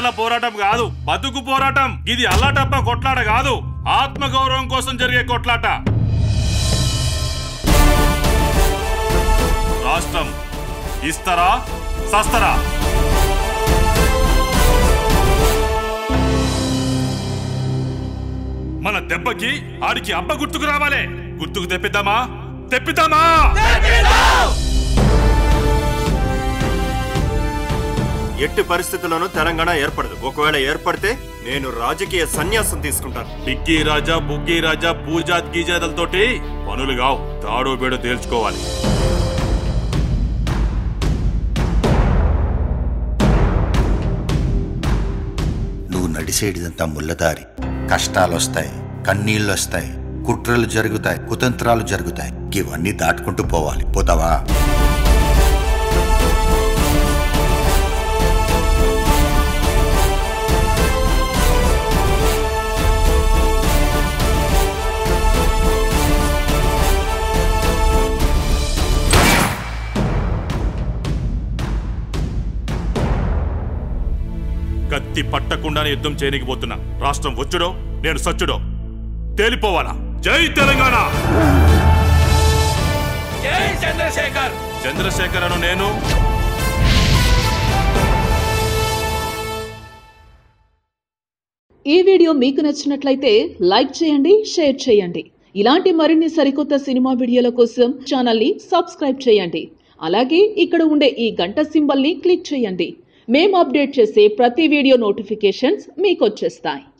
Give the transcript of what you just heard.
ఎన్నికల పోరాటం కాదు బతుకు పోరాటం ఇది అల్లాటప్ప కొట్లాట కాదు ఆత్మగౌరవం కోసం జరిగే కొట్లాట రాష్ట్రం ఇస్తారా సస్తరా మన దెబ్బకి ఆడికి అబ్బ గుర్తుకు రావాలే గుర్తుకు తెప్పిద్దామా తెప్పిద్దామా ఎట్టి పరిస్థితుల్లోనూ తెలంగాణ ఏర్పడదు ఒకవేళ ఏర్పడితే నేను రాజకీయ సన్యాసం తీసుకుంటాను బిగ్గీ రాజా బుగ్గీ రాజా పూజాత్ గీజాదలతోటి పనులు కావు తాడో బేడో తేల్చుకోవాలి నువ్వు నడిసేటిదంతా ముళ్ళదారి కష్టాలు వస్తాయి కన్నీళ్ళు వస్తాయి కుట్రలు జరుగుతాయి కుతంత్రాలు జరుగుతాయి ఇవన్నీ దాటుకుంటూ పోవాలి పోతావా కత్తి పట్టకుండానే యుద్ధం చేయనికిపోతున్నా రాష్ట్రం వచ్చుడో నేను సచ్చుడో తేలిపోవాలా జై తెలంగాణ జై చంద్రశేఖర్ చంద్రశేఖర్ అను నేను ఈ వీడియో మీకు నచ్చినట్లయితే లైక్ చేయండి షేర్ చేయండి ఇలాంటి మరిన్ని సరికొత్త సినిమా వీడియోల కోసం ఛానల్ని సబ్స్క్రైబ్ చేయండి అలాగే ఇక్కడ ఉండే ఈ గంట సింబల్ని క్లిక్ చేయండి మేము అప్డేట్ చేసే ప్రతి వీడియో నోటిఫికేషన్స్ మీకు వచ్చేస్తాయి